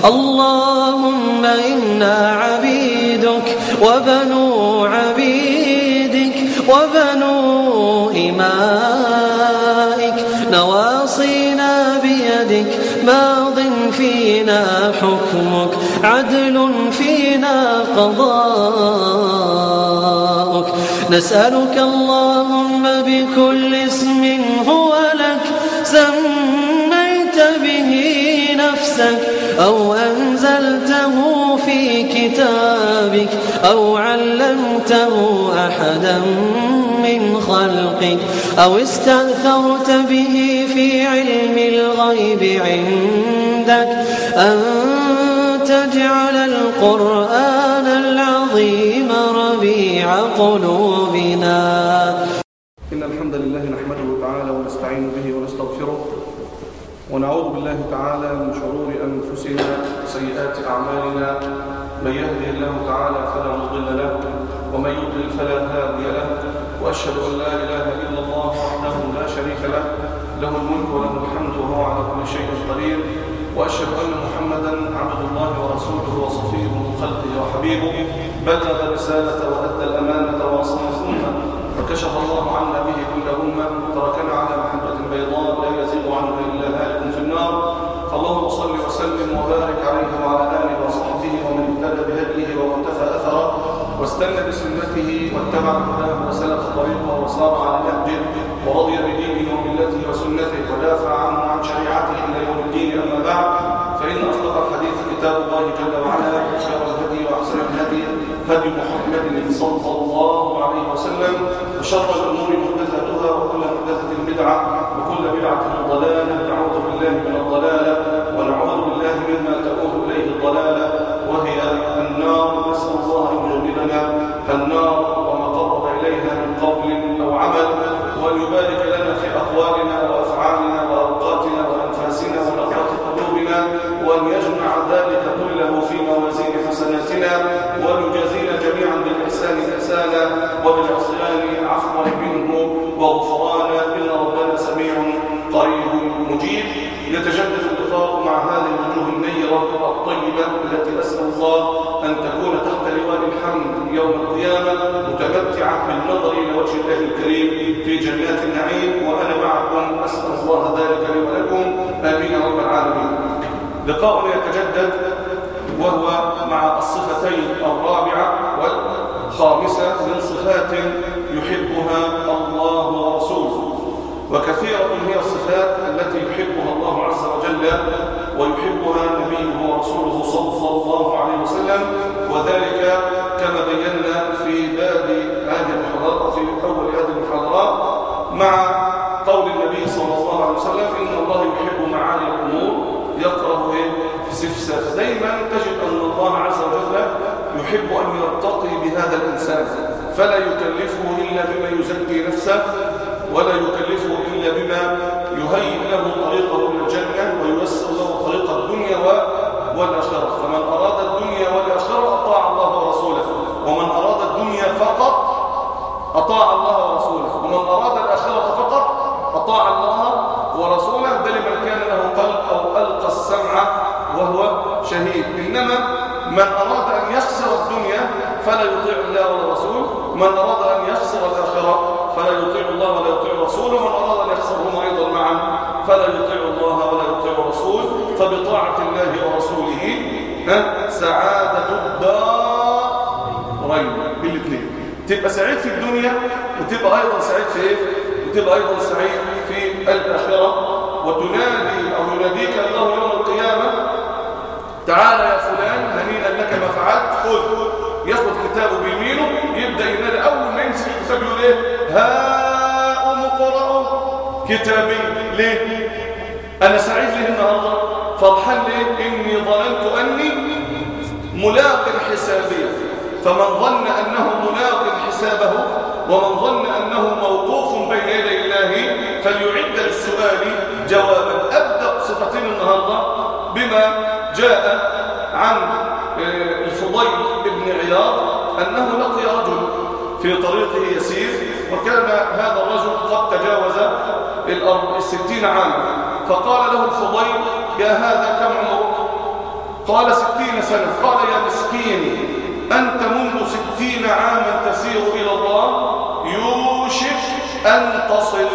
اللهم إنا عبيدك وبنو عبيدك وبنو إمائك نواصينا بيدك ماض فينا حكمك عدل فينا قضاءك نسألك اللهم بكل اسم هو لك سميت به نفسك أو أنزلته في كتابك أو علمته أحدا من خلقك أو استأثرت به في علم الغيب عندك أن تجعل القرآن العظيم ربيع قلوبنا إن الحمد لله نحمده تعالى ونستعين به ونستغفره ونعوذ بالله تعالى من شرور أنفسنا وسيئات أعمالنا من يهدي الله تعالى فلا مضل له ومن يضلل فلا هادي له وأشهد أن لا إله إلا الله وحده لا شريك له له الملك وله الحمد وهو على كل شيء قدير وأشهد أن محمدا عبد الله ورسوله وصفيه من خلقه وحبيبه بلغ الرسالة وأدى الأمانة وأصلح الأمة وكشف الله عنا به كل أمة وتركنا على محبة بيضاء لا يزيغ عنها إلا هالك في النار فاللهم صل وسلم وبارك عليه وعلى آله وصحبه ومن اهتدى بهديه ومقتفى أثره واستنى بسنته واتبع هداه وسلك طريقه وصار على نهجه ورضي بدينه وملته وسنته ودافع عنه عن شريعته إلى يوم الدين أما بعد فإن أصدق الحديث كتاب الله جل وعلا وخير الهدي وأحسن الهدي هدي محمد صلى الله عليه وسلم وشر الأمور محدثاتها وكل محدثة بدعة وكل بدعة ضلالة نعوذ بالله من الضلالة ونعوذ بالله مما تؤول إليه الضلالة وهي النار نسأل الله أن يجنبنا النار وما قرب إليها من قول أو عمل وأن يبارك لنا في أقوالنا وأفعالنا وأوقاتنا وأنفاسنا ونقاط قلوبنا وأن يجمع ذلك كله في موازين حسناتنا وأن يجازينا جميعا بالإحسان إحسانا وبالعصيان عفوا منه وغفرانا إن ربنا سميع قريب مجيب يتجدد اللقاء مع هذه الوجوه النيرة الطيبة التي أسأل الله أن تكون تحت لواء الحمد يوم القيامة متمتعة بالنظر إلى وجه الله الكريم في جنات النعيم وأنا معكم أسأل الله ذلك لي ولكم آمين يا رب العالمين لقاؤنا يتجدد وهو مع الصفتين الرابعة والخامسة من صفات يحبها الله ورسوله وكثيرة هي الصفات التي يحبها الله عز وجل ويحبها نبيه ورسوله صلى الله عليه وسلم وذلك كما بينا في باب هذه المحاضرات أو في أول هذه المحاضرات مع قول النبي صلى الله عليه وسلم إن الله يحب معاني الأمور يقرأ سفساف دايما تجد أن الله عز وجل يحب أن يرتقي بهذا الإنسان فلا يكلفه إلا بما يزكي نفسه ولا يكلفه إلا بما يهيئ له طريقه إلى الجنة وييسر له طريق الدنيا والآخرة فمن أراد الدنيا والآخرة أطاع الله ورسوله ومن أراد الدنيا فقط أطاع الله ورسوله ومن أراد الآخرة فقط أطاع الله ورسوله بل من كان له قلب أو ألقى السمع وهو شهيد إنما من أراد أن يخسر الدنيا فلا يطيع الله ولا رسوله من أراد أن يخسر الآخرة فلا يطيع الله ولا يطيع رسوله من أراد أن يخسرهما أيضا معا فلا يطيع الله ولا يطيع رسوله فبطاعة الله ورسوله سعادة الدارين بالاثنين تبقى سعيد في الدنيا وتبقى أيضا سعيد في إيه؟ وتبقى أيضا سعيد في الآخرة وتنادي أو يناديك الله يوم القيامة تعال يا فلان هنيئا لك ما فعلت خذ ياخد كتابه بيمينه يبدا ينادي اول ما يمسك الكتاب يقول ايه هاؤم اقرأوا كتابي ليه انا سعيد ليه النهارده فرحان ليه اني ظننت اني ملاق حسابي فمن ظن انه ملاق حسابه ومن ظن انه موقوف بين يدي الله فليعد للسؤال جوابا ابدا صفتين النهارده بما جاء عن الفضيل بن عياض أنه لقي رجل في طريقه يسير وكان هذا الرجل قد تجاوز الستين عاما فقال له الفضيل يا هذا كم عمرك قال ستين سنة قال يا مسكين أنت منذ ستين عاما تسير إلى الله يوشك أن تصل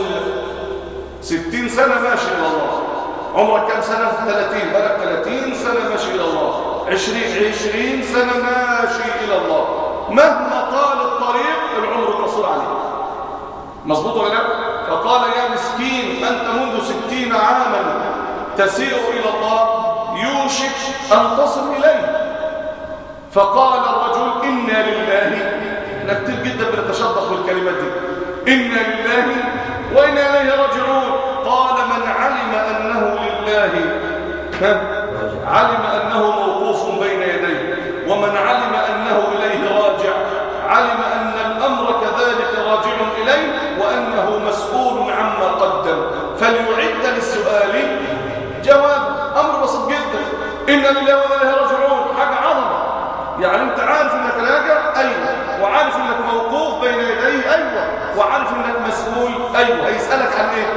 ستين سنة ماشي إلى الله عمرك كم سنة؟ ثلاثين بلغ ثلاثين سنة ماشي إلى الله عشرين عشرين سنة ماشي إلى الله مهما طال الطريق العمر قصير عليه مظبوط ولا لا؟ فقال يا مسكين أنت منذ ستين عاما تسير إلى الله يوشك أن تصل إليه فقال الرجل إنا لله احنا كتير جدا بنتشدق بالكلمات دي إنا لله وإنا إليه راجعون قال من علم أنه لله ها؟ علم أنه موقوف بين يديه ومن علم أنه إليه راجع علم أن الأمر كذلك راجع إليه وأنه مسؤول عما قدم فليعد للسؤال جواب أمر بسيط جدا إن لله وإنا إليه راجعون حاجة عظمة يعني أنت عارف أنك راجع أيوة وعارف أنك موقوف بين يديه أيوة وعارف أنك مسؤول أيوة هيسألك عن إيه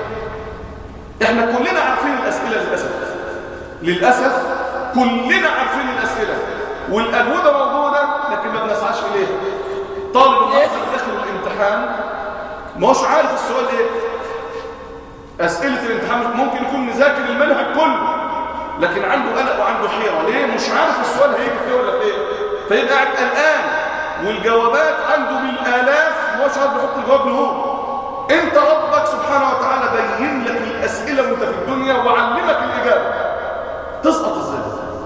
إحنا كلنا عارفين الأسئلة للأسف للأسف كلنا عارفين الأسئلة والأجوبة موجودة لكن ما بنسعاش إليها طالب الأخر داخل الامتحان ما هوش عارف السؤال إيه أسئلة الامتحان ممكن يكون مذاكر المنهج كله لكن عنده قلق وعنده حيرة ليه مش عارف السؤال هيجي فيه ولا في ايه فيبقى قاعد قلقان والجوابات عنده بالالاف مش عارف يحط الجواب له هو انت ربك سبحانه وتعالى بين لك الاسئله وانت في الدنيا وعلمك الاجابه تسقط ازاي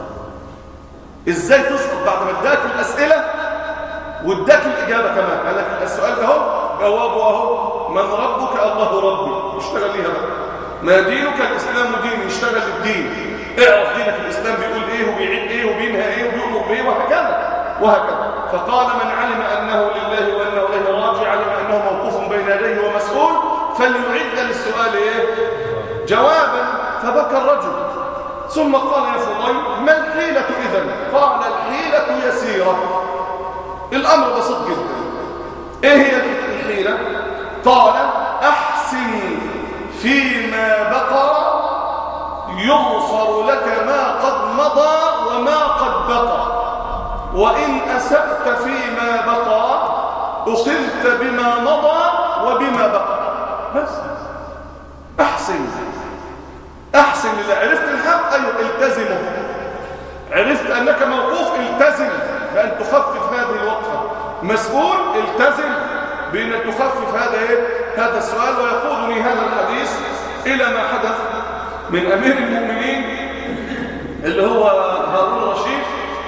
ازاي تسقط بعد ما اداك الاسئله واداك الاجابه كمان قال لك السؤال ده اهو جوابه اهو من ربك الله ربي اشتغل ليها بقى ما دينك الاسلام دين اشتغل الدين اعرف دينك الاسلام بيقول ايه وبيعيد ايه وبينهى ايه وبيؤمر بايه وهكذا وهكذا فقال من علم انه لله وانه اليه راجع علم انه موقوف بين يديه ومسؤول فليعد للسؤال ايه جوابا فبكى الرجل ثم قال يا فضيل ما الحيلة إذن قال الحيلة يسيرة الأمر بسيط جدا إيه هي الحيلة قال أحسن فيما بقى يغفر لك ما قد مضى وما قد بقى وإن أسأت فيما بقى أخذت بما مضى وبما بقى بس أحسن أحسن إذا عرفت الحق أيوة التزمه عرفت أنك موقوف التزم بأن تخفف هذه الوقفة مسؤول التزم بأن تخفف هذا إيه؟ هذا السؤال ويقودني هذا الحديث إلى ما حدث من أمير المؤمنين اللي هو هارون الرشيد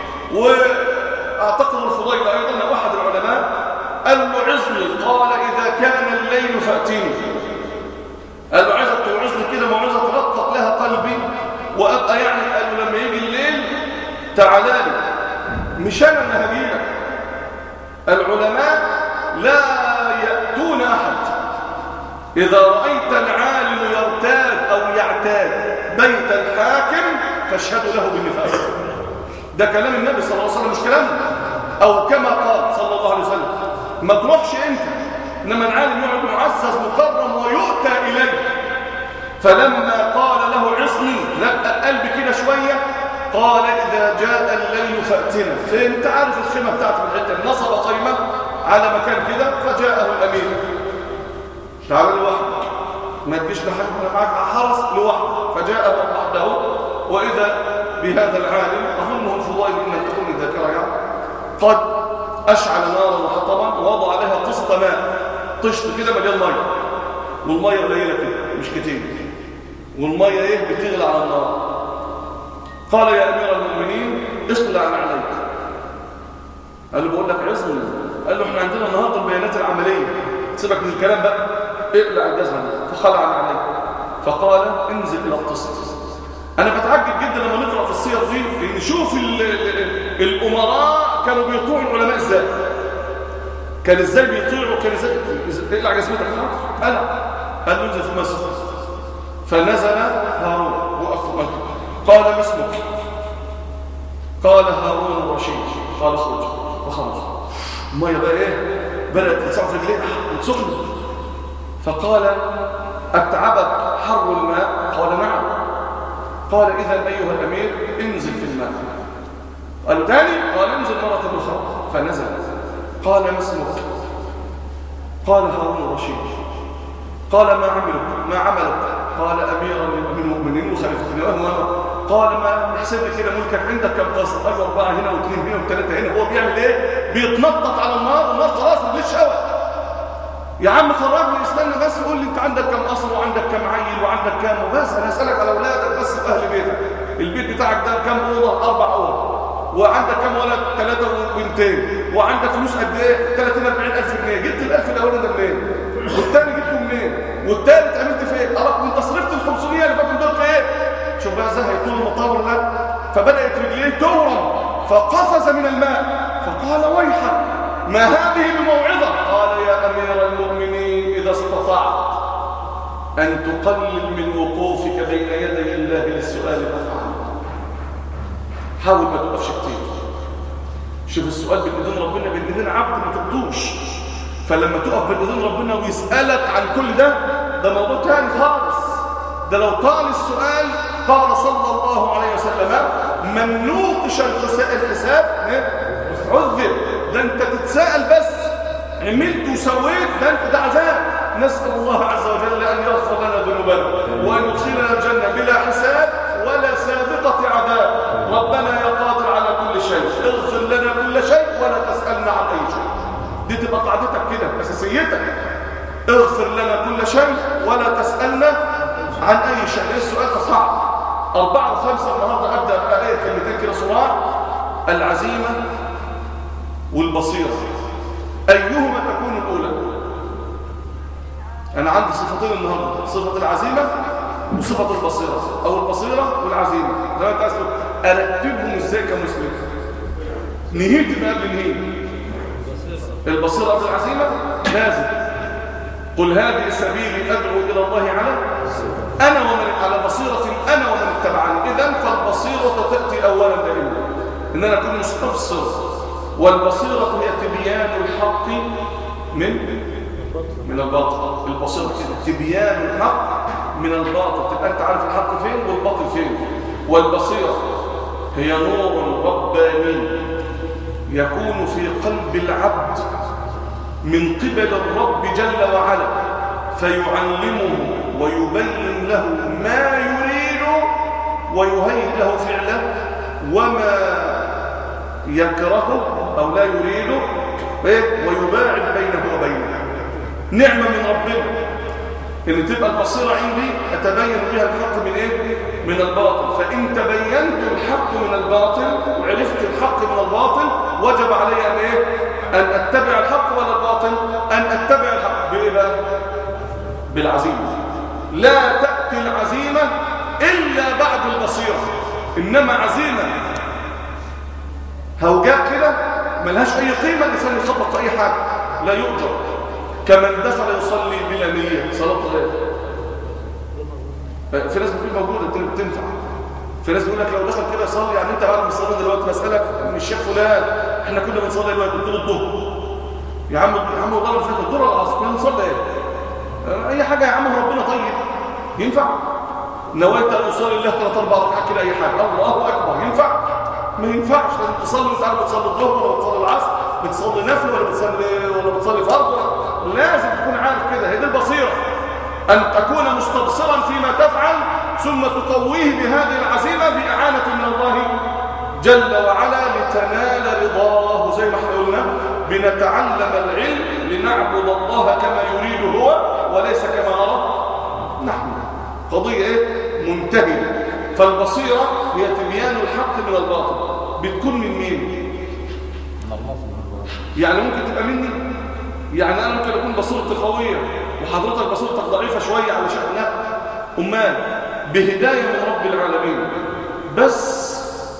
وأعتقد الفضيل أيضا أو أحد العلماء قال له عزني قال إذا كان الليل فأتيني قال له عايزك توعظني كده موعظة ترقق لها قلبي وأبقى يعني قال له لما يجي الليل تعالى لي مش أنا اللي هجيلك العلماء لا يأتون أحد إذا رأيت العالم يرتاد أو يعتاد بيت الحاكم فاشهدوا له بالنفاق ده كلام النبي صلى الله عليه وسلم مش كلامنا أو كما قال صلى الله عليه وسلم ما تروحش أنت إنما العالم يقعد معزز مكرم ويؤتى إليه فلما قال له عصني لقى قلبي كده شوية قال إذا جاء الليل فأتنا فأنت عارف الخيمة بتاعته في الحتة نصب قيمة على مكان كده فجاءه الأمير تعال لوحدك ما تجيش لحد ولا معاك حرس لوحده فجاءه وحده وإذا بهذا العالم أظنه الفضائل إن تكون الذاكرة يعني قد أشعل نارا وحطبا ووضع عليها طست ماء طشت كده مليان ميه والميه قليله كده مش كتير والميه ايه بتغلى على النار قال يا امير المؤمنين اخلع عليك قال له بقول لك عزم قال له احنا عندنا النهارده البيانات العمليه سيبك من الكلام بقى اقلع الجزمه دي فخلع عليك فقال انزل الى الطست انا بتعجب جدا لما نقرا في السير دي ان نشوف ال ال الامراء كانوا بيطيعوا العلماء ازاي كان ازاي بيطيعوا كان ازاي اقلع جزمتك خلاص قلع قال له انزل في مصر فنزل هارون وقف في مكه قال ما اسمك قال هارون الرشيد قال اخرج فخرج الميه بقى ايه بدات تسعف رجليه وتسخن فقال اتعبك حر الماء قال نعم قال إذا أيها الأمير انزل في الماء قال تاني قال انزل مرة أخرى فنزل قال ما اسمك قال هارون الرشيد قال ما عملك ما عملك قال أميرا للمؤمنين وخليفة الإمام قال ما نحسب لي كده ملكك عندك كم قصر قال له أربعة هنا واثنين هنا وثلاثة هنا هو بيعمل إيه بيتنطط على النار النار خلاص مش هوا يا عم خرجني استنى بس قول لي انت عندك كم قصر وعندك كم عيل وعندك كم وبس انا هسالك على اولادك بس واهل بيتك البيت بتاعك ده كم اوضه اربع اوض وعندك كم ولد ثلاثه وبنتين وعندك فلوس قد ايه 30 40 الف جنيه جبت الالف الاولاني ده منين والثاني جبته منين والثالث عملت في ايه أراك انت صرفت ال 500 اللي فاتوا دول في ايه شوف بقى ازاي هيطول المطار لا فبدات رجليه تورم فقفز من الماء فقال ويحك ما هذه بموعظة قال يا أمير المؤمنين إذا استطعت أن تقلل من وقوفك بين يدي الله للسؤال فافعل حاول ما تقفش كتير شوف السؤال بين ايدين ربنا بين ايدين عبد ما تقضوش فلما تقف بين ايدين ربنا ويسألك عن كل ده ده موضوع تاني خالص ده لو طال السؤال قال صلى الله عليه وسلم من نوقش الحساب عذب ده انت تتساءل بس عملت وسويت ده انت ده عذاب نسأل الله عز وجل أن يغفر لنا ذنوبنا وأن يدخلنا الجنة بلا حساب ولا سابقة عذاب ربنا يا قادر على كل شيء اغفر لنا كل شيء ولا تسألنا عن أي شيء دي تبقى قاعدتك كده أساسيتك اغفر لنا كل شيء ولا تسألنا عن أي شيء السؤال ده صعب أربعة وخمسة النهاردة أبدأ بآية كلمتين كده صراع العزيمة والبصيرة أيهما تكون الأولى أنا عندي صفتين النهاردة صفة العزيمة وصفة البصيرة أو البصيرة والعزيمة لو أنت أسأل أرتبهم إزاي كمسلم نهيت بقى بنهيت البصيرة قبل العزيمة لازم قل هذه سبيلي أدعو إلى الله على أنا ومن على بصيرة أنا ومن اتبعني إذن فالبصيرة تأتي أولا دائما إن أنا أكون مستبصر والبصيرة هي تبيان الحق من من الباطل البصيرة تبيان الحق من الباطل تبقى أنت عارف الحق فين والباطل فين والبصيرة هي نور رباني يكون في قلب العبد من قبل الرب جل وعلا فيعلمه ويبين له ما يريد ويهيئ له فعله وما يكرهه أو لا يريده ويباعد بينه وبينه نعمة من ربنا ان تبقى البصيرة عندي أتبين بها الحق من إيه؟ من الباطل فإن تبينت الحق من الباطل وعرفت الحق من الباطل وجب علي أن إيه؟ أن أتبع الحق ولا الباطل أن أتبع الحق بإيه بقى؟ بالعزيمة لا تأتي العزيمة إلا بعد البصيرة إنما عزيمة هوجاء كده ملهاش أي قيمة الإنسان يخبط في أي حاجة لا يؤجر كمن دخل يصلي بلا نية صلاة غير في ناس بتقول موجودة تنفع في ناس بيقول لك لو دخل كده يصلي يعني انت بعد ما تصلي دلوقتي بسألك من الشيخ فلان احنا كنا بنصلي دلوقتي قلت له الظهر يا عم يا عم والله مش فاكر الظهر العصر كنا بنصلي ايه اي حاجة يا عم ربنا طيب ينفع نويت ان اصلي الله ثلاث اربع ركعات كده اي حاجة الله اكبر ينفع ما ينفعش لازم تصلي انت عارف بتصلي الظهر ولا بتصلي العصر بتصلي نفل ولا بتصلي ولا بتصلي فرض لازم تكون عارف كده هي دي البصيره ان تكون مستبصرا فيما تفعل ثم تقويه بهذه العزيمه باعانه من الله جل وعلا لتنال رضاه زي ما احنا قلنا بنتعلم العلم لنعبد الله كما يريد هو وليس كما نرى نحن قضيه ايه منتهيه فالبصيره هي تبيان الحق من الباطل بتكون من مين يعني ممكن تبقى مني يعني انا ممكن اكون بصيرتي قويه وحضرتك بصيرتك ضعيفه شويه علشان لا امال بهدايه من رب العالمين بس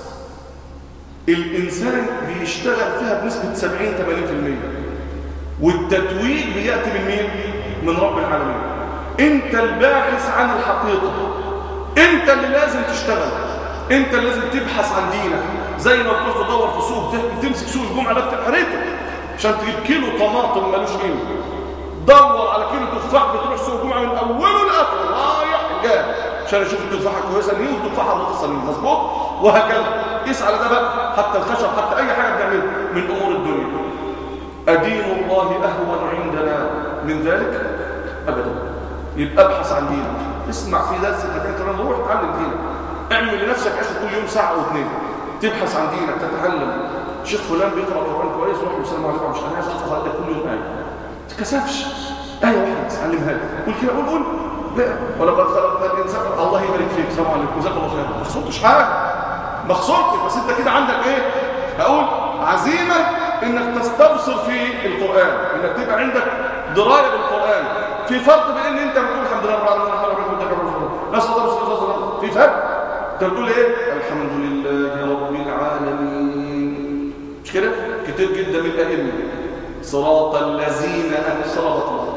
الانسان بيشتغل فيها بنسبه 70 80% والتتويج بياتي من مين من رب العالمين انت الباحث عن الحقيقه انت اللي لازم تشتغل انت اللي لازم تبحث عن دينك زي ما بتروح تدور في سوق تمسك سوق الجمعه ده بتحرته عشان تجيب كيلو طماطم ملوش قيمه دور على كيلو تفاح بتروح سوق الجمعه من اوله لاخره رايح جاي عشان اشوف التفاحه كويسه مين والتفاحه الرخيصه مين مظبوط وهكذا قيس على ده بقى حتى الخشب حتى اي حاجه بنعملها من امور الدنيا ادين الله اهون عندنا من ذلك ابدا يبقى ابحث عن دينك اسمع في درس المكان كمان روح اتعلم دينك اعمل لنفسك عشان كل يوم ساعه او اثنين تبحث عن دينك تتعلم شيخ فلان بيقرا القران كويس روح له السلام عليكم مش انا عايز احفظ عليك كل يوم ايه ما تتكسفش ايه واحده تعلمها لي قول كده قول قول لا ولقد خلقنا الانسان الله يبارك فيك السلام عليكم جزاك الله خير ما خسرتش حاجه ما خسرتش بس انت كده عندك ايه هقول عزيمه انك تستبصر في القران انك تبقى عندك درايه بالقران في فرق بين ان انت بتقول الحمد لله رب العالمين الرحمن الرحيم مالك يوم الدين لا صدر صدر في فرق انت بتقول ايه الحمد لله رب العالمين مش كده كتير جدا من الائمه صراط الذين انصرت الله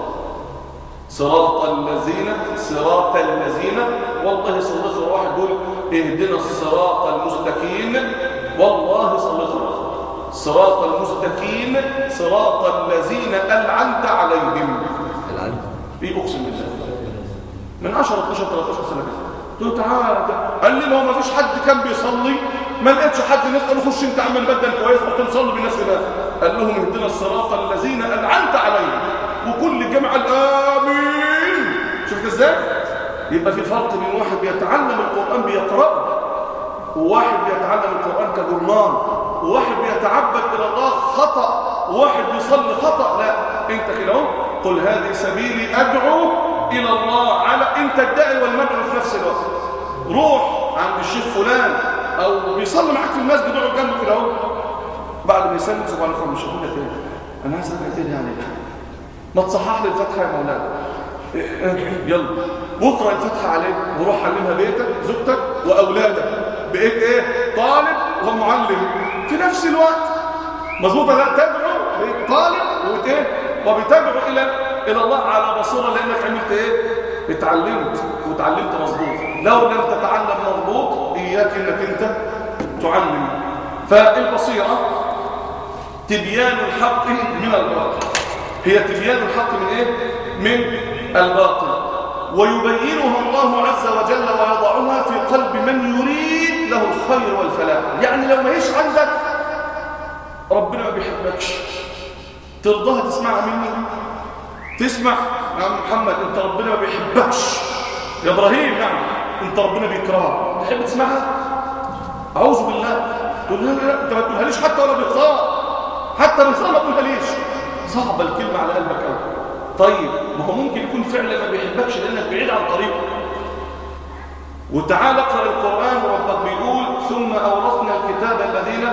صراط الذين صراط الذين والله صلى الله واحد يقول اهدنا الصراط المستقيم والله صلى الله صراط المستقيم صراط الذين ألعنت عليهم العلم ايه اقسم بالله من 10 12 13 سنه كده قلت له تعالى قال لي ما هو ما فيش حد كان بيصلي ما لقيتش حد نسال خش انت عمال بدل كويس قلت نصلي بالناس كده قال لهم اهدنا الصراط الذين انعمت عليهم وكل جمعه امين شفت ازاي يبقى في فرق بين واحد بيتعلم القران بيقراه وواحد بيتعلم القران كجرمان وواحد بيتعبد الى الله خطا وواحد بيصلي خطا لا انت كده اهو قل هذه سبيلي ادعو الى الله على انت الداعي والمدعو في نفس الوقت روح عند الشيخ فلان او بيصلي معاك في المسجد اقعد جنبه كده اهو بعد ما يسلم سبحان الله مش هقول لك ايه انا عايز ارجع تاني يعني ما تصحح لي الفتحه يا مولانا يلا بكره الفتحه عليك وروح علمها بيتك زوجتك واولادك بقيت ايه طالب ومعلم في نفس الوقت مظبوط لا تدعو بقيت طالب وبت ايه وبتدعو الى الى الله على بصيره لانك عملت ايه اتعلمت وتعلمت مظبوط لو لم تتعلم مظبوط اياك انك انت تعلم فالبصيره تبيان الحق من الباطل هي تبيان الحق من ايه من الباطل ويبينها الله عز وجل ويضعها في قلب من يريد له الخير والفلاح يعني لو ما هيش عندك ربنا ما بيحبكش ترضاها تسمعها مني تسمع يا عم محمد انت ربنا ما بيحبكش يا ابراهيم نعم انت ربنا بيكرهك تحب تسمعها اعوذ بالله تقول لا لا انت ما تقولهاليش حتى ولا بإخطاء حتى بإخطاء ما تقولهاليش صعبه الكلمه على قلبك قوي طيب ما هو ممكن يكون فعلا ما بيحبكش لانك بعيد عن طريقه وتعال اقرا القران وربك بيقول ثم اورثنا الكتاب الذين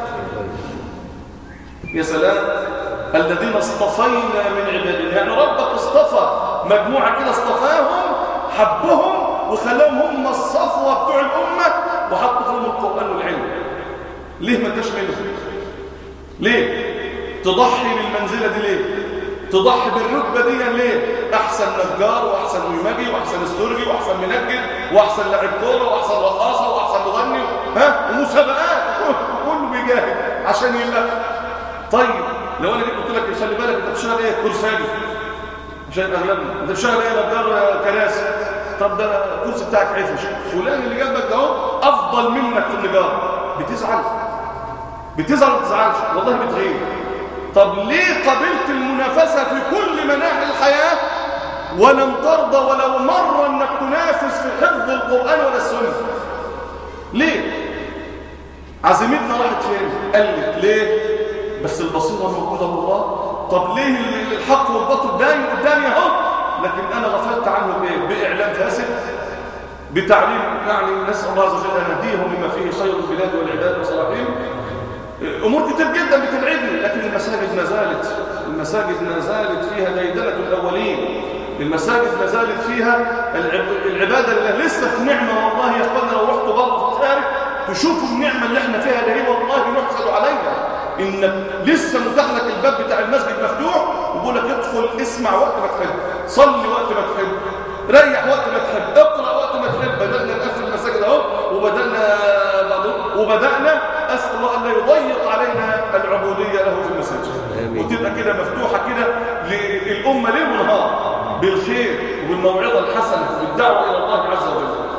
يا سلام الذين اصطفينا من عبادنا يعني ربك اصطفى مجموعه كده اصطفاهم حبهم وخلاهم هم الصفوه بتوع الامه وحط فيهم القران والعلم ليه ما انتش منهم ليه تضحي بالمنزله دي ليه تضحي بالرتبه دي ليه احسن نجار واحسن ميمجي واحسن استرجي واحسن منجد واحسن لاعب كوره واحسن رقاصه واحسن مغني ها ومسابقات كله بيجاهد عشان يبقى طيب لو انا جيت قلت لك خلي بالك انت بتشتغل ايه كرسي عشان اغلبنا انت بتشتغل ايه نجار كراسي طب ده الكرسي بتاعك عفش فلان اللي جنبك ده اهو افضل منك في النجار بتزعل بتزعل ما بتزعلش والله بتغير طب ليه قبلت المنافسة في كل مناحي الحياة ولم ترضى ولو مرة انك تنافس في حفظ القرآن ولا السنة ليه عزيمتنا راحت فين قلت ليه بس البصيرة موجودة بالله طب ليه الحق والباطل دايم قدامي اهو لكن انا غفلت عنه بايه باعلام فاسد بتعليم يعني نسال الله عز وجل ان يهديهم لما فيه خير البلاد والعباد وصلاحهم امور كتير جدا بتبعدني لكن المساجد ما زالت المساجد ما زالت فيها ديدنه الاولين المساجد ما زالت فيها العباده لله لسه في نعمه والله يا اخوانا لو رحتوا بره في الخارج تشوفوا النعمه اللي احنا فيها دي والله نحسد عليها ان لسه متاح لك الباب بتاع المسجد مفتوح ويقول لك ادخل اسمع وقت ما تحب صلي وقت ما تحب ريح وقت ما تحب اقرا وقت ما تحب بدانا نقفل المساجد اهو وبدانا وبدانا أسأل الله أن لا يضيق علينا العبودية له في المساجد وتبقى كده مفتوحة كده للأمة ليل ونهار بالخير وبالموعظة الحسنة والدعوة إلى الله عز وجل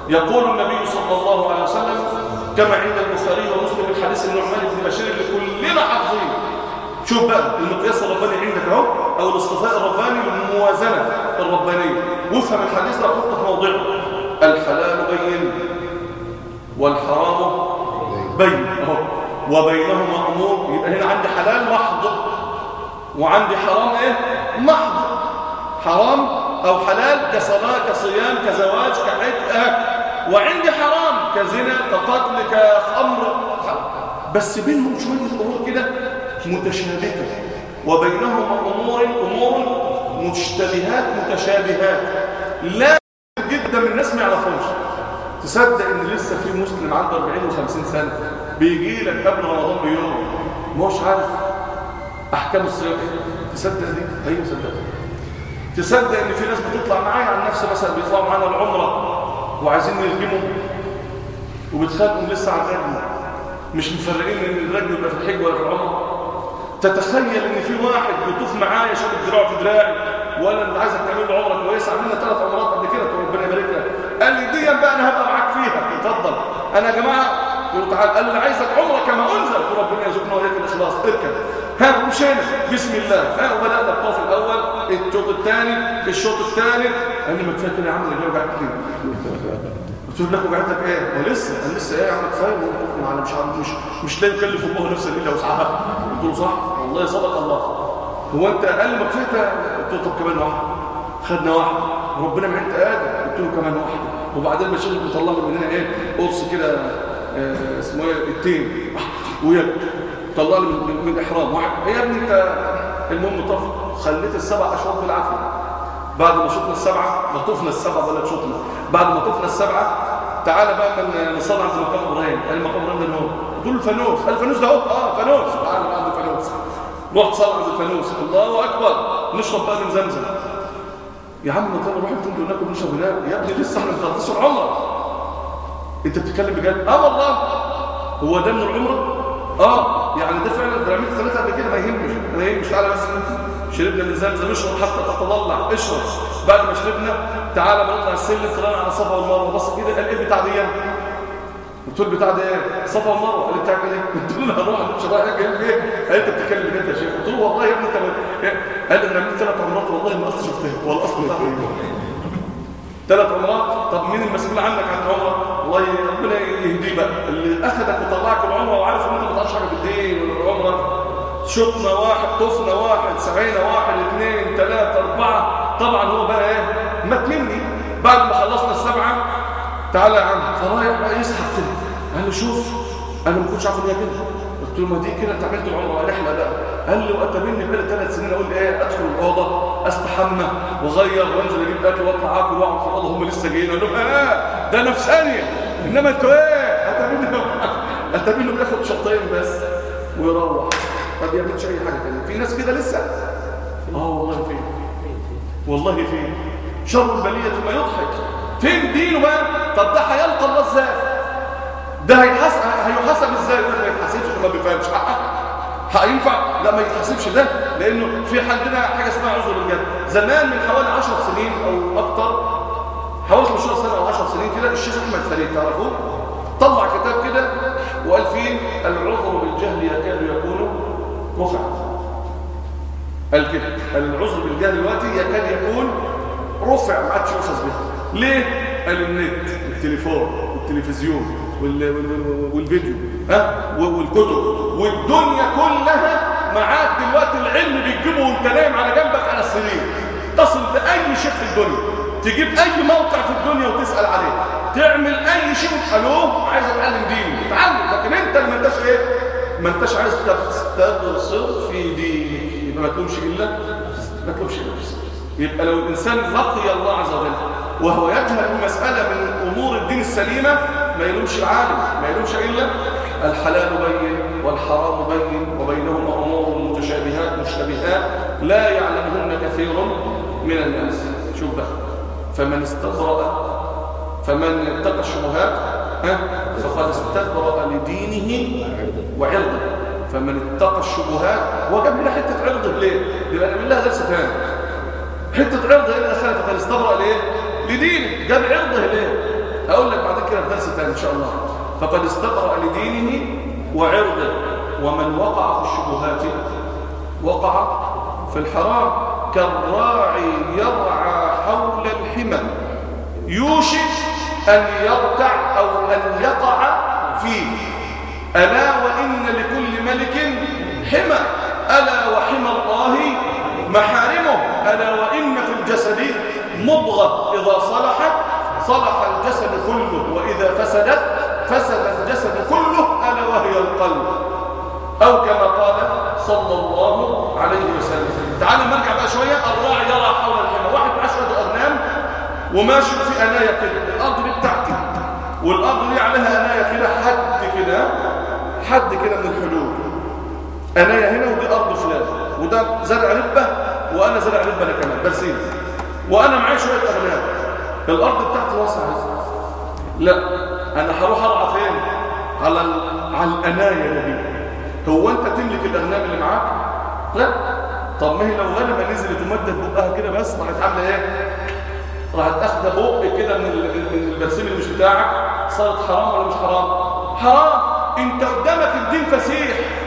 يقول النبي صلى الله عليه وسلم كما عند البخاري ومسلم من حديث النعمان بن بشير اللي كلنا حافظين شوف بقى المقياس الرباني عندك اهو او الاصطفاء الرباني والموازنه الربانيه وافهم الحديث ده حطه في موضعه الحلال بين والحرام بين اهو وبينهما امور يبقى هنا عندي حلال محض وعندي حرام ايه محض حرام او حلال كصلاه كصيام كزواج كحج آه. وعندي حرام كزنا كقتل كخمر بس بينهم شويه امور كده متشابهه وبينهما امور امور مشتبهات متشابهات لا جدا من الناس ما يعرفوش تصدق ان لسه في مسلم عنده 40 و50 سنه بيجي لك قبل رمضان بيوم مش عارف احكام الصيام تصدق دي ايوه صدق تصدق ان في ناس بتطلع معايا عن نفسي مثلا بيطلعوا معانا العمره وعايزين نرجموا وبتخانقوا لسه على الرجم مش مفرقين ان الرجم يبقى في الحج ولا في العمره تتخيل ان في واحد بيطوف معايا شاد دراعه في دراعي ولا انت عايزك تعمل له عمره كويسه عملنا ثلاث عمرات قبل كده ربنا يبارك لك قال لي دي بقى انا هبقى معاك فيها اتفضل انا يا جماعه قلت تعال قال لي انا عايزك عمره كما انزل قلت ربنا يرزقنا وياك الاخلاص اركب ها مشينا بسم الله ها وبدانا الطواف الاول الشوط الثاني الشوط الثالث قال لي ما كفايه كده يا عم اللي وجعت لي قلت له لك وجعتك ايه ولسه قال لسه ايه يا عم كفايه انا مش عارف مش مش لا يكلف الله نفسا الا وسعها قلت له صح والله صدق الله هو انت قال لي ما كفايه قلت له طب كمان واحده خدنا واحده ربنا ما انت قادر قلت له كمان واحده وبعدين ما شغل بيطلع من هنا ايه قرص كده اه اسمه ايه التين ويا طلع لي من, من الاحرام واحد ايه يا ابني انت المهم طف خليت السبع اشواط بالعافيه بعد ما شطنا السبعه ما طفنا السبعه ولا شطنا بعد ما طفنا السبعه تعالى بقى من نصلي عند مقام ابراهيم قال مقام ابراهيم ده هو قلت له الفانوس قال الفانوس ده اهو اه فانوس تعالى بقى عند الفانوس رحت صلي عند الفانوس الله اكبر نشرب بقى من زمزم يا عم ما نروح الفندق ناكل نشرب هناك يا ابني لسه احنا مخلصين العمره انت بتتكلم بجد اه والله هو ده من العمره اه يعني ده فعلا ده عملت ثلاثه قبل كده ما يهمش ما يهمش تعالى بس شربنا من زمزم اشرب حتى تتضلع اشرب بعد ما شربنا تعالى ما نطلع السلم طلعنا على الصفا والمروه بص كده قال ايه بتاع دي قلت له بتاع ده ايه صفا والمروه قال لي بتاع ايه قلت له هروح مش رايح جاي ايه قال انت بتتكلم بجد يا شيخ قلت له والله يا ابني انت قال لي انا عملت ثلاث عمرات والله ما اصلا شفتها هو الاصل بتاعها ثلاث عمرات طب مين المسؤول عنك عن العمره والله ربنا يهديه بقى اللي اخذك وطلعك العمره وعارف ان انت ما تعرفش حاجه في الدين ولا العمره شطنا واحد طفنا واحد سعينا واحد اثنين ثلاثة أربعة طبعا هو بقى ايه مات مني بعد ما خلصنا السبعة تعالى يا عم فرايح بقى يسحب كده قال له شوف أنا ما كنتش عارف إن هي كده قلت له ما دي كده أنت عملت العمرة رحلة بقى قال لي وأتبني بقى ثلاث سنين أقول إيه أدخل الأوضة أستحمى وأغير وأنزل أجيب أكل وأطلع آكل وأقعد في الأوضة هم لسه جايين أقول لهم آه ده أنا في ثانية إنما أنتوا إيه أتبني أتبني بياخد شطين بس ويروح ما بيعملش اي حاجه ثانيه في ناس كده لسه اه والله فين والله فين شر البليه ما يضحك فين دينه بقى طب ده هيلقى الله ازاي ده هيحاسب هيحاسب ازاي ده ما يتحاسبش ما بيفهمش هينفع لا ما يتحاسبش ده لانه في عندنا حاجه اسمها عذر الجد زمان من حوالي 10 سنين او اكتر حوالي 15 سنه او 10 سنين كده الشيخ احمد فريد تعرفوه طلع كتاب كده وقال فيه العذر بالجهل يكاد يكون رفع قال كده قال العذر بالجهل دلوقتي يكاد يكون رفع ما عادش يؤخذ به ليه قال النت التليفون والتلفزيون وال... وال... والفيديو ها والكتب والدنيا كلها معاك دلوقتي العلم بتجيبه وانت نايم على جنبك على السرير تصل باي شيء في الدنيا تجيب اي موقع في الدنيا وتسال عليه تعمل اي شيء الو عايز اتعلم ديني اتعلم لكن انت اللي ما انتش ايه ما انتش عايز تبصر في دينك يبقى ما تلومش الا ما تلومش الا يبقى لو الانسان لقي الله عز وجل وهو يجهل مساله من امور الدين السليمه ما يلومش العالم ما يلومش الا الحلال بين والحرام بين وبينهما امور متشابهات مشتبهات لا يعلمهن كثير من الناس شوف بقى فمن استبرأ فمن اتقى الشبهات فقد استبرأ لدينه وعرضه فمن اتقى الشبهات هو جاب لنا حته عرضه ليه؟ يبقى نعمل لها درس ثاني حته عرضه ايه اللي فقد استبرأ ليه؟ لدينه جاب عرضه ليه؟ اقول لك بعد كده في درس ثاني ان شاء الله فقد استبرأ لدينه وعرضه ومن وقع في الشبهات وقع في الحرام كالراعي يرعى حول الحمى يوشك أن يرتع أو أن يقع فيه ألا وإن لكل ملك حمى ألا وحمى الله محارمه ألا وإن في الجسد مضغة إذا صلحت صلح الجسد كله وإذا فسدت فسد الجسد كله ألا وهي القلب أو كما قال صلى الله عليه وسلم تعالوا نرجع بقى شوية الراعي يرى حول الحمى واحد معاه شوية أغنام وماشي في أناية كده الأرض دي بتاعتي والأرض دي عليها أناية كده حد كده حد كده من الحدود أناية هنا ودي أرض فلان وده زرع ربة وأنا زرع ربة أنا كمان برسيم وأنا معايا شوية أغنام الأرض بتاعتي واسعة لا أنا هروح أرعى فين على ال... على الأناية دي هو أنت تملك الأغنام اللي معاك لا طب ما هي لو غنمة نزلت ومدت بقها كده بس راحت عاملة إيه راحت اخده بق كده من من البرسيم اللي مش بتاعك صارت حرام ولا مش حرام حرام انت قدامك الدين فسيح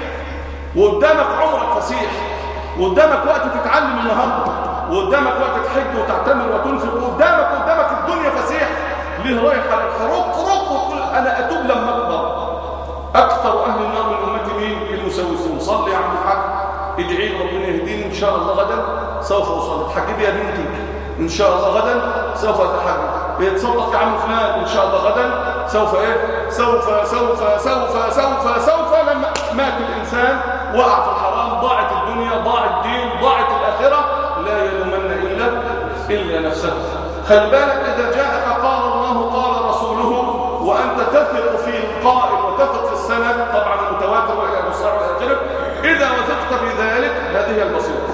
وقدامك عمرك فسيح وقدامك وقت تتعلم النهارده وقدامك وقت تحج وتعتمر وتنفق وقدامك قدامك الدنيا فسيح ليه رايح على الحروق حروق وتقول انا اتوب لما اكبر اكثر اهل النار من امتي مين المسوسون صلي يا عم الحاج ادعي لي ربنا يهديني ان شاء الله غدا سوف اصلي تحجبي يا بنتي ان شاء الله غدا سوف اتحجب بيتصدق يا عم فلان ان شاء الله غدا سوف ايه سوف سوف سوف سوف سوف لما مات الانسان وقع في الحرام ضاعت الدنيا ضاع الدين ضاعت الاخره لا يلومن الا الا نفسه خلي بالك اذا جاءك قال الله قال رسوله وانت تثق في القائل وتثق في السند طبعا المتواتر والى المصحف والى اذا وثقت في ذلك هذه البصيره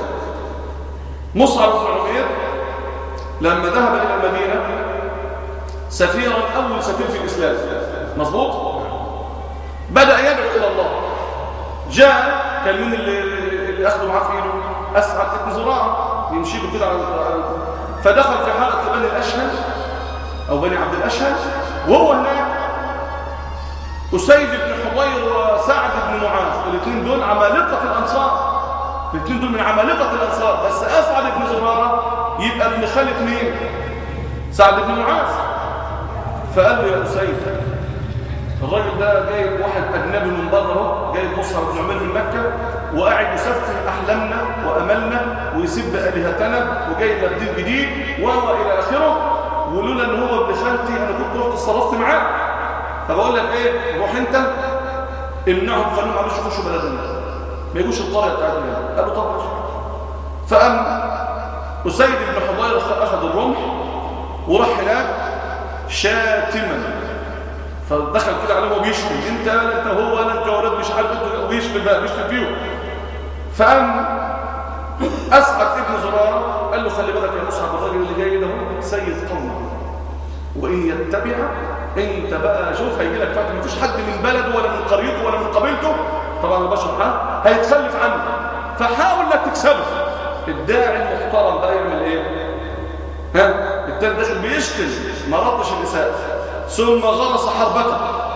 مصعب بن عمير لما ذهب إلى المدينة سفيرا أول سفير في الإسلام مظبوط بدأ يدعو إلى الله جاء كان من اللي, اللي أخذوا معاه في إيده أسعد بن زراعة يمشي له كده على فدخل في حلقة بني الأشهل أو بني عبد الأشهل وهو هناك أسيد بن حضير وسعد بن معاذ الاثنين دول عمالقة الأنصار الاثنين دول من عمالقة الأنصار بس أسعد بن زرارة يبقى ابن خالد مين سعد بن معاذ فقال له يا أسيد الراجل ده جايب واحد أجنبي من بره جايب مصعب بن عمير من مكة وقاعد يسفه أحلامنا وأملنا ويسب آلهتنا وجاي لنا بدين جديد وهو إلى آخره ولولا إن هو ابن خالتي أنا كنت رحت اتصرفت معاه فبقول لك إيه روح أنت امنعهم خليهم معلش يخشوا بلدنا ما يجوش القرية بتاعتنا قال له طب فقام أسيد بن حضير أخذ الرمح وراح هناك شاتما فدخل كده عليهم وبيشتم انت انت هو ولا انت ولاد مش عارف انت وبيشتم بقى بيشتم فيهم فقام اسعد ابن زراره قال له خلي بالك يا مصعب الراجل اللي جاي ده هو سيد قومه وان يتبع انت بقى شوف هيجي لك فاتح مفيش حد من بلده ولا من قريته ولا من قبيلته طبعا البشر ها هيتخلف عنه فحاول انك تكسبه الداعي المحترم بقى يعمل ايه ها التاني داخل بيشتم ما ردش الاساءه ثم غرس حربته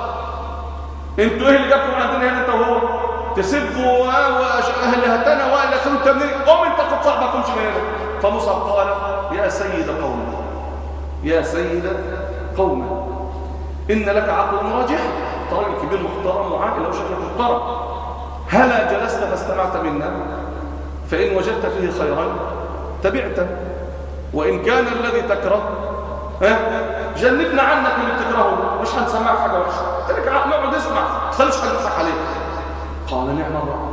انتوا ايه اللي جابكم عندنا هنا انت وهو تسبوا اهل هتنا والى اخره انت منين قوم انت قد صاحبكم من هنا فمصعب قال يا سيد قومي يا سيد قومي ان لك عقل راجح راجل كبير محترم وعاقل وشكلك محترم هلا جلست فاستمعت منا فإن وجدت فيه خيرا تبعته وإن كان الذي تكره ها جنبنا عنك اللي بتكرهه مش هنسمعك حاجة وحشة تلك نقعد اسمع ما تخليش حد يضحك عليك قال نعم الرب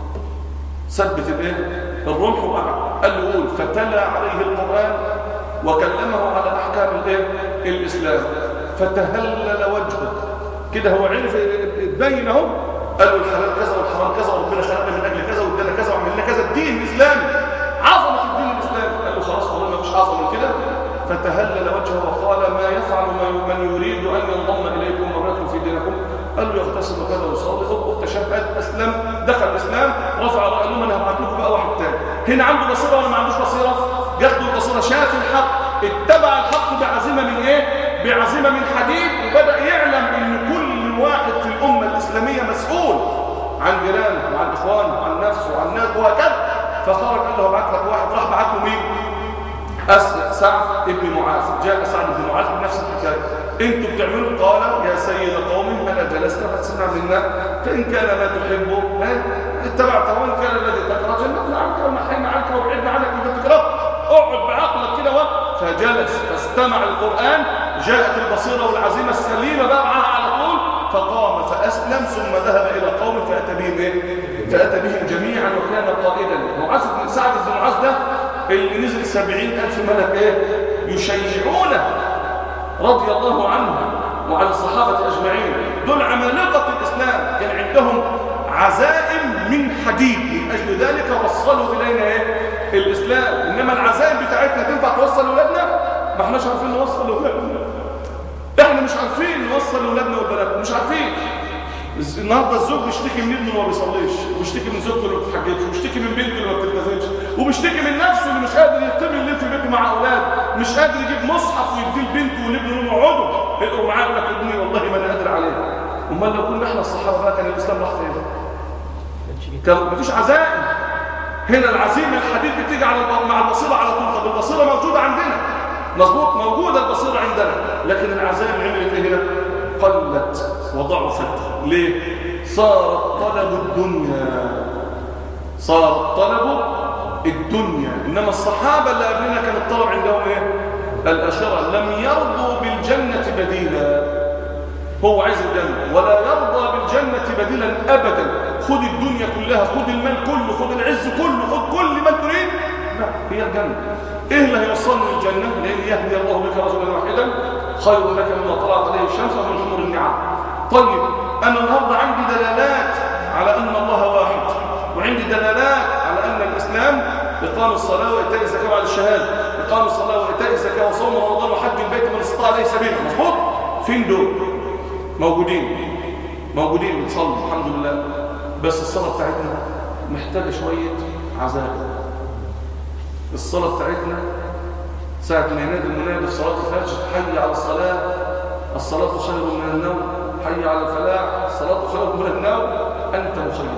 ثبت الايه الرمح وقعد قال له قول فتلا عليه القرآن وكلمه على أحكام الايه الإسلام فتهلل وجهه كده هو عرف تبين اهو قالوا الحلال كذا والحرام كذا وربنا خلقنا من اجل كذا وادانا كذا وعمل لنا كذا الدين الاسلامي عظمه الدين الاسلامي قال له خلاص والله ما فيش اعظم من كده فتهلل وجهه وقال ما يفعل من يريد ان ينضم اليكم ويدخل في دينكم قال له يغتسل وكذا ويصلي اضبط تشهد اسلم دخل الاسلام رفع قال لهم انا هبعت لكم بقى واحد تاني هنا عنده بصيره ولا ما عندوش بصيره جات له البصيره شاف الحق اتبع الحق بعزيمه من ايه بعزيمة من حديد وبدأ يعلم ان كل واحد في الأمة الإسلامية مسؤول عن جيرانه وعن إخوانه وعن نفسه وعن الناس وهكذا فخرج قال له ابعت لك واحد راح بعت له مين؟ أسد سعد ابن معاذ جاء سعد بن معاذ بنفس الحكاية انتوا بتعملوا قال يا سيد قومي هل جلست فتسمع منا فإن كان ما تحبه اتبعته وإن كان الذي تكره جنبنا عنك ونحينا عنك وبعدنا عنك إذا تكره اقعد بعقلك كده وقت فجلس فاستمع القرآن جاءت البصيرة والعزيمة السليمة بقى معها على طول فقام فأسلم ثم ذهب إلى قوم فأتى بهم إيه؟ فأتى بهم جميعا وكان قائدا معاذ بن سعد بن معاذ ده اللي نزل سبعين ألف ملك إيه؟ يشيعونه رضي الله عنه وعن الصحابة أجمعين دول عمالقة الإسلام كان عندهم عزائم من حديد من أجل ذلك وصلوا إلينا إيه؟ الإسلام إنما العزائم بتاعتنا تنفع توصل لأولادنا ما احناش عارفين نوصل لأولادنا احنا مش عارفين نوصل لأولادنا والبنات مش عارفين النهارده الزوج بيشتكي من ابنه اللي ما بيصليش وبيشتكي من زوجته اللي ما بتتحجبش وبيشتكي من بنته اللي ما بتلتزمش وبيشتكي من نفسه اللي مش قادر يقيم الليل في بيته مع اولاد مش قادر يجيب مصحف ويديه لبنته ولابنه انهم يقعدوا يقروا معاه يقول لك ابني والله ما انا قادر عليه امال لو كنا احنا الصحابه بقى كان الاسلام راح فين كان مفيش عزائم هنا العزيمه الحديد بتيجي على مع البصيره على طول طب البصيره موجوده عندنا مظبوط موجوده البصيره عندنا لكن العزائم عملت ايه هنا قلت وضعفت ليه صار طلب الدنيا صار طلب الدنيا انما الصحابه اللي قبلنا كان الطلب عندهم ايه الاشره لم يرضوا بالجنه بديلا هو عايز الجنه ولا يرضى بالجنه بديلا ابدا خذ الدنيا كلها خذ المال كله خذ العز كله خذ كل ما تريد لا هي الجنه ايه اللي هيوصلني للجنه لان يهدي الله بك رجلا واحدا خير لك مما طلعت عليه الشمس ومن حمر النعم طيب انا النهارده عندي دلالات على ان الله واحد وعندي دلالات على ان الاسلام اقام الصلاه وايتاء الزكاه بعد الشهاده اقام الصلاه وايتاء الزكاه وصوم رمضان وحج البيت من استطاع اليه سبيلا مظبوط فين دول موجودين موجودين بتصلي الحمد لله بس الصلاه بتاعتنا محتاجه شويه عذاب الصلاه بتاعتنا ساعة ما ينادي المنادي في صلاة الفجر حي على الصلاة الصلاة خير من النوم حي على الفلاح الصلاة خير من النوم أنت مخير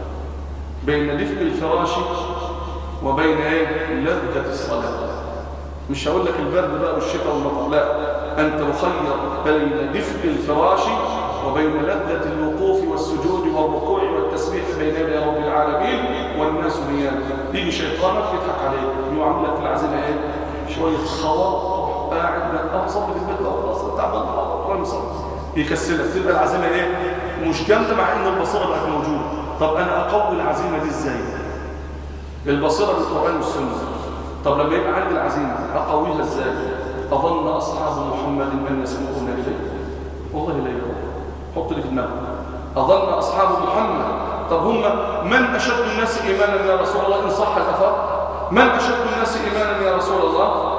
بين دفء الفراش وبين ايه لذة الصلاة مش هقول لك البرد بقى والشتاء والمطر لا أنت مخير بين دفء الفراش وبين لذة الوقوف والسجود والركوع والتسبيح بين يدي رب العالمين والناس نيام يجي شيطانك يضحك عليك يعمل لك في العزيمة ايه شوية خواء قاعد لا صلي في البيت لا خلاص تعبان ولا مصلي يكسلك تبقى العزيمة ايه مش جامدة مع ان البصيرة بقت موجودة طب انا اقوي العزيمة دي ازاي البصيرة بالقرآن والسنة طب لما يبقى عندي العزيمة اقويها ازاي اظن اصحاب محمد من يسمعون اليه والله لا يقول حط لي في دماغك اظن اصحاب محمد طب هم من اشد الناس ايمانا يا رسول الله ان صح الاثر من أشد الناس إيمانا يا رسول الله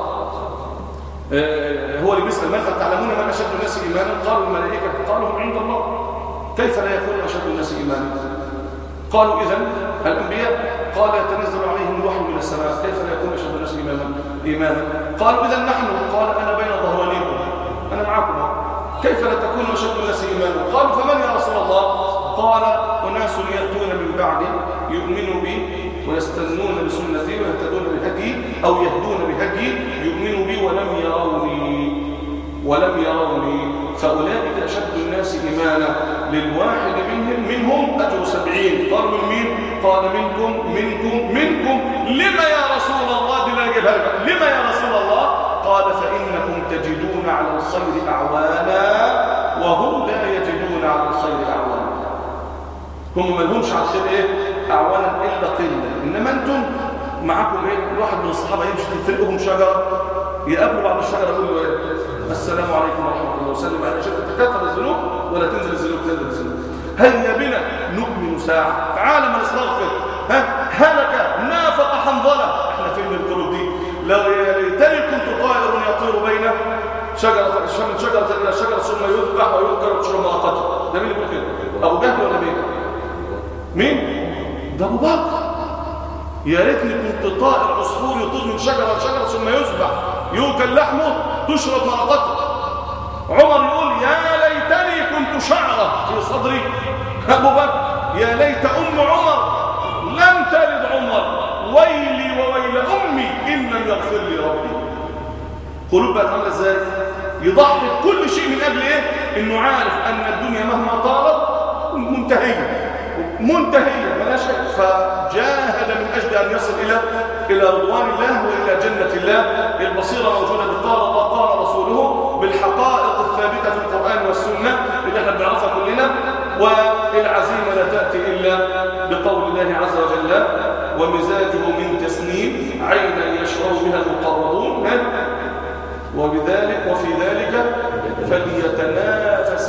آه هو اللي بيسأل من تعلمون من أشد الناس إيمانا قالوا الملائكة قالوا هم عند الله كيف لا يكون أشد الناس إيمانا قالوا إذن الأنبياء قال يتنزل عليهم الوحي من السماء كيف لا يكون أشد الناس إيمانا إيمانا قالوا إذن نحن قال أنا بين ظهرانيكم أنا معكم كيف لا تكون أشد الناس إيمانا قالوا فمن يا رسول الله قال أناس يأتون من بعدي يؤمنوا بي ويستنون بسنتي ويهتدون بهدي أو يهدون بهدي يؤمنوا بي ولم يروني ولم يروني فأولئك أشد الناس إيمانا للواحد منهم منهم أجر سبعين قالوا من مين؟ قال منكم منكم منكم لما يا رسول الله دي لا أجيبها لك لما يا رسول الله قال فإنكم تجدون على الخير أعوانا وهم لا يجدون على الخير أعوانا هم ما لهمش على الخير ايه اعوانا الا قله انما انتم معاكم ايه الواحد من الصحابه يمشي تفرقهم شجره يقابلوا بعض الشجره يقول له ايه السلام عليكم ورحمه الله وسلم على شفت تكثر الذنوب ولا تنزل الذنوب تنزل الذنوب هيا بنا نؤمن ساعه تعال ما نستغفر ها هلك نافق حنظله احنا فين من القلوب دي لو يا ليتني كنت طائر يطير بين شجره من شجره الى شجره ثم يذبح وينكر وتشرب مرقته ده مين اللي بيقول كده ابو جهل ولا مين مين ده ابو بكر يا ريتني كنت طائر عصفور يطير من شجره لشجره ثم يذبح يؤكل لحمه تشرب مرقته عمر يقول يا ليتني كنت شعرة في صدري أبو بكر يا ليت أم عمر لم تلد عمر ويلي وويل أمي إن لم يغفر لي ربي قلوب بقت عامله ازاي يضحي كل شيء من اجل ايه انه عارف ان الدنيا مهما طالت منتهيه منتهيه ملا شيء فجاهد من اجل ان يصل الى الى رضوان الله والى جنه الله البصيره موجوده بالقال الله قال رسوله بالحقائق الثابته في القران والسنه اللي احنا بنعرفها كلنا والعزيمه لا تاتي الا بقول الله عز وجل ومزاجه من تسنيم عينا يشرب بها المقربون وبذلك وفي ذلك فليتنافس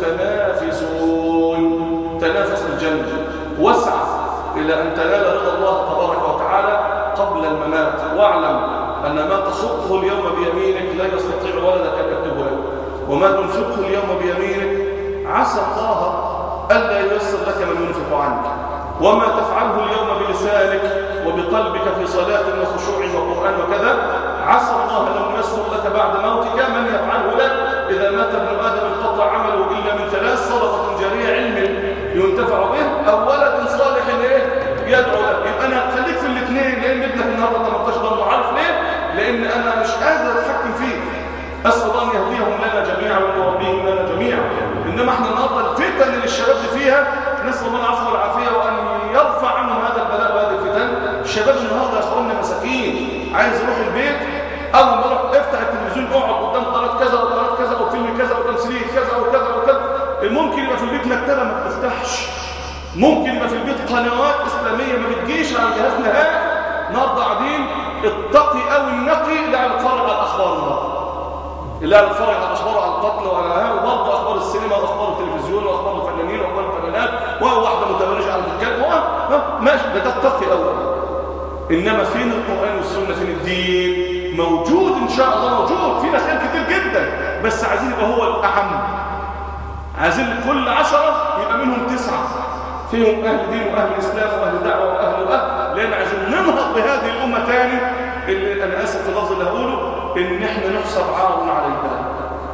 المتنافسون تنافس الجنة واسعى إلى أن تنال رضا الله تبارك وتعالى قبل الممات واعلم أن ما تخطه اليوم بيمينك لا يستطيع ولدك أن يكتبه لك وما تنفقه اليوم بيمينك عسى الله ألا ييسر لك من ينفق عنك وما تفعله اليوم بلسانك وبقلبك في صلاة وخشوع وقرآن وكذا عسى الله لو يسر لك بعد موتك من يفعله لك إذا مات ابن آدم انقطع عمله إلا من ثلاث صدقة جارية علم ينتفع به أو ولد صالح إيه يدعو لك يبقى أنا خليك في الاثنين لأن ابنك النهارده 18 ضمه عارف ليه؟ لأن أنا مش قادر أتحكم فيه أسأل الله أن يهديهم لنا جميعا ويربيهم لنا جميعا إنما احنا النهارده الفتن اللي الشباب دي فيها نسأل الله العفو والعافية وأن يرفع عنهم هذا البلاء وهذه الفتن الشباب النهارده يا اخواننا مساكين عايز يروح البيت اول ما يروح افتح التلفزيون اقعد قدام قناه كذا وقناه كذا وفيلم كذا وتمثيليه كذا وكذا وكذا ممكن يبقى في البيت مكتبه ما بتفتحش ممكن يبقى في البيت قنوات اسلاميه ما بتجيش على الجهاز نهائي النهارده قاعدين التقي او النقي اللي قاعد يتفرج على الاخبار النهارده اللي قاعد يتفرج على الاخبار على القتل وعلى وبرضه اخبار السينما واخبار التلفزيون واخبار الفنانين واخبار الفنانات واحده متبرجه على الدكان ماشي ده تتقي اول انما فين القران والسنه فين الدين موجود ان شاء الله موجود فينا خير كتير جدا بس عايزين يبقى هو الاعم عايزين كل عشرة يبقى منهم تسعة فيهم اهل دين واهل اسلام واهل دعوه واهل واهل لان عايزين ننهض بهذه الامه تاني اللي انا اسف في اللفظ اللي هقوله ان احنا نحسب عار عليها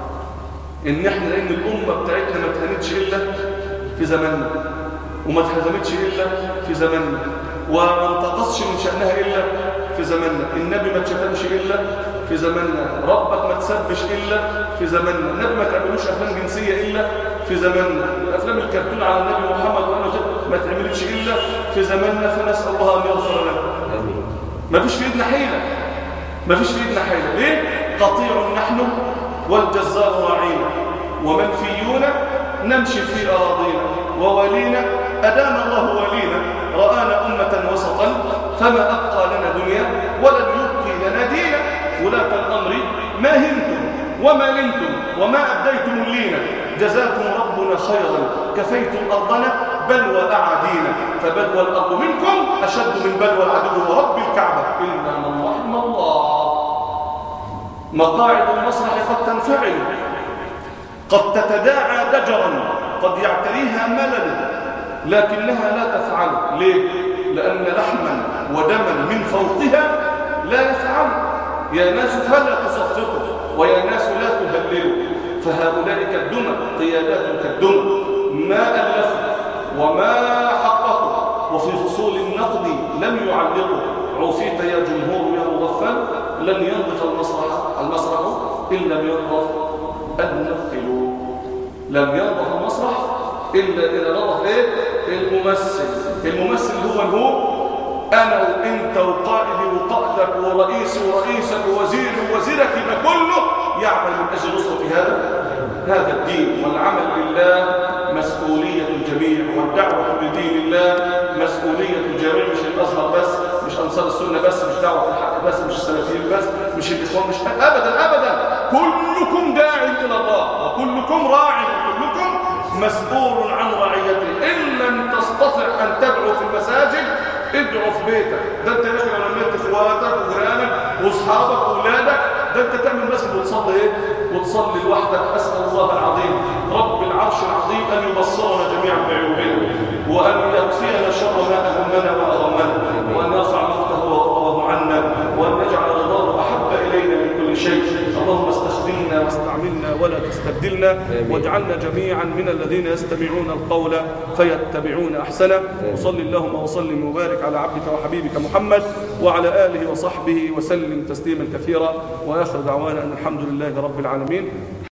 ان احنا لان الامه بتاعتنا ما اتهنتش الا في زماننا وما اتهزمتش الا في زماننا وما انتقصش من شأنها إلا في زماننا النبي ما اتشتمش إلا في زماننا ربك ما تسبش إلا في زماننا النبي ما تعملوش أفلام جنسية إلا في زماننا الأفلام الكرتون على النبي محمد وأنه ما تعملش إلا في زماننا فنسأل الله أن يغفر لنا ما فيش في إيدنا حيلة ما فيش في إيدنا حيلة ليه؟ قطيع نحن والجزار راعينا ومنفيون نمشي في أراضينا وولينا أدام الله ولينا رآنا أمة وسطا فما أبقى لنا دنيا ولن يبقي لنا دينا ولاة الأمر ما هنتم وما لنتم وما أبديتم اللينا جزاكم ربنا خيرا كفيتم أرضنا بلوى أعادينا فبلوى الأرض منكم أشد من بلوى العدو ورب الكعبة إلا من رحم الله مقاعد المسرح قد تنفعل قد تتداعى دجرا قد يعتريها ملل لكنها لا تفعل ليه؟ لأن لحما ودما من فوقها لا يفعل يا ناس فلا تصفقوا ويا ناس لا تهللوا فهؤلاء كالدمى قيادات كالدمى ما ألفوا وما حققوا وفي فصول النقد لم يعلقوا عوفيت يا جمهور يا مغفل لن ينظف المسرح المسرح إن لم ينظف الممثلون لم ينظف المسرح إلا إذا نظف إيه؟ الممثل الممثل هو هو أنا وإنت وقائدي وقائدك ورئيسي ورئيسك ووزيري ووزيرك يبقى كله يعمل من أجل نصرة هذا هذا الدين والعمل لله مسؤولية الجميع والدعوة لدين الله مسؤولية الجميع مش الأزهر بس مش أنصار السنة بس مش دعوة الحق بس مش السلفيين بس مش الإخوان مش أبدا أبدا كلكم داع إلى الله وكلكم راع وكلكم مسؤول عن رعيته إن لم تستطع أن تدعو في المساجد ادعو في بيتك ده انت يا اخي لو لميت اخواتك وجيرانك واصحابك واولادك ده انت تعمل مسجد وتصلي ايه وتصلي لوحدك اسال الله العظيم رب العرش العظيم ان يبصرنا جميعا بعيوبنا وان يكفينا شر ما اهمنا واغمنا وان يرفع مقته وغضبه عنا وان يجعل رضاه احب الينا من كل شيء اللهم استخدمنا واستعملنا ولا تستبدلنا آمين. واجعلنا جميعا من الذين يستمعون القول فيتبعون احسنه وصل اللهم وسلم وبارك على عبدك وحبيبك محمد وعلى اله وصحبه وسلم تسليما كثيرا واخر دعوانا ان الحمد لله رب العالمين